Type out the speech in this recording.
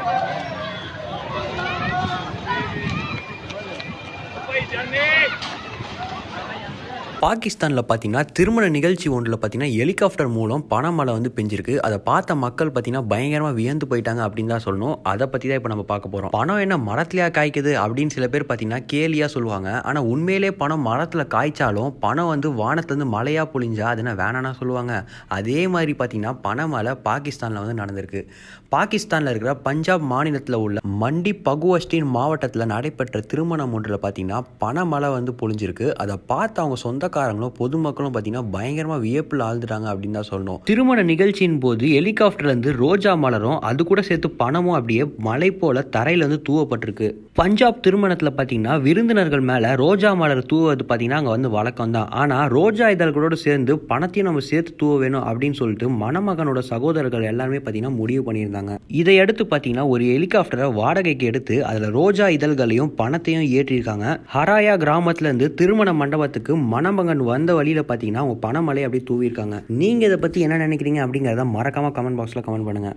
பாகிஸ்தானில் பார்த்தீங்கன்னா திருமண நிகழ்ச்சி ஒன்றில் பார்த்தீங்கன்னா ஹெலிகாப்டர் மூலம் பணமழை வந்து பெஞ்சிருக்கு அதை பார்த்த மக்கள் பார்த்தீங்கன்னா பயங்கரமாக வியந்து போயிட்டாங்க அப்படின்னு தான் சொல்லணும் அதை பற்றி தான் இப்போ நம்ம பார்க்க போகிறோம் பணம் என்ன மரத்துலையா காய்க்குது அப்படின்னு சில பேர் பார்த்தீங்கன்னா கேலியாக சொல்லுவாங்க ஆனால் உண்மையிலே பணம் மரத்தில் காய்ச்சாலும் பணம் வந்து வானத்துலேருந்து மழையாக பொழிஞ்சா அது என்ன வேணான்னா சொல்லுவாங்க அதே மாதிரி பார்த்தீங்கன்னா பணமழை பாகிஸ்தானில் வந்து நடந்திருக்கு பாகிஸ்தானில் இருக்கிற பஞ்சாப் மாநிலத்தில் உள்ள மண்டி பகுவஸ்டின் மாவட்டத்தில் நடைபெற்ற திருமணம் ஒன்றில் பார்த்தீங்கன்னா பணமழை வந்து பொழிஞ்சிருக்கு அதை பார்த்து அவங்க சொந்தக்காரங்களும் பொதுமக்களும் பார்த்தீங்கன்னா பயங்கரமாக வியப்பில் ஆழ்ந்துட்டாங்க அப்படின்னு தான் சொல்லணும் திருமண நிகழ்ச்சியின் போது ஹெலிகாப்டர்லேருந்து ரோஜா மலரும் அது கூட சேர்த்து பணமும் அப்படியே மலை போல தரையிலேருந்து தூவப்பட்டிருக்கு பஞ்சாப் திருமணத்தில் பார்த்தீங்கன்னா விருந்தினர்கள் மேலே ரோஜா மலர் தூவது பார்த்தீங்கன்னா அங்கே வந்து வழக்கம் தான் ஆனால் ரோஜா இதழ்களோடு சேர்ந்து பணத்தையும் நம்ம சேர்த்து தூவ வேணும் அப்படின்னு சொல்லிட்டு மணமகனோட சகோதரர்கள் எல்லாருமே பார்த்தீங்கன்னா முடிவு பண்ணியிருந்தாங்க இதை அடுத்து பார்த்தீங்கன்னா ஒரு ஹெலிகாப்டரை வாடகைக்கு எடுத்து அதில் ரோஜா இதழ்களையும் பணத்தையும் ஏற்றிருக்காங்க ஹராயா கிராமத்துலேருந்து திருமண மண்டபத்துக்கு மணமகன் வந்த வழியில் பார்த்தீங்கன்னா அவங்க பணமலை அப்படியே தூவியிருக்காங்க நீங்கள் இதை பற்றி என்ன நினைக்கிறீங்க அப்படிங்கிறத மறக்காம கமெண்ட் பாக்ஸில் கமெண்ட் பண்ணுங்கள்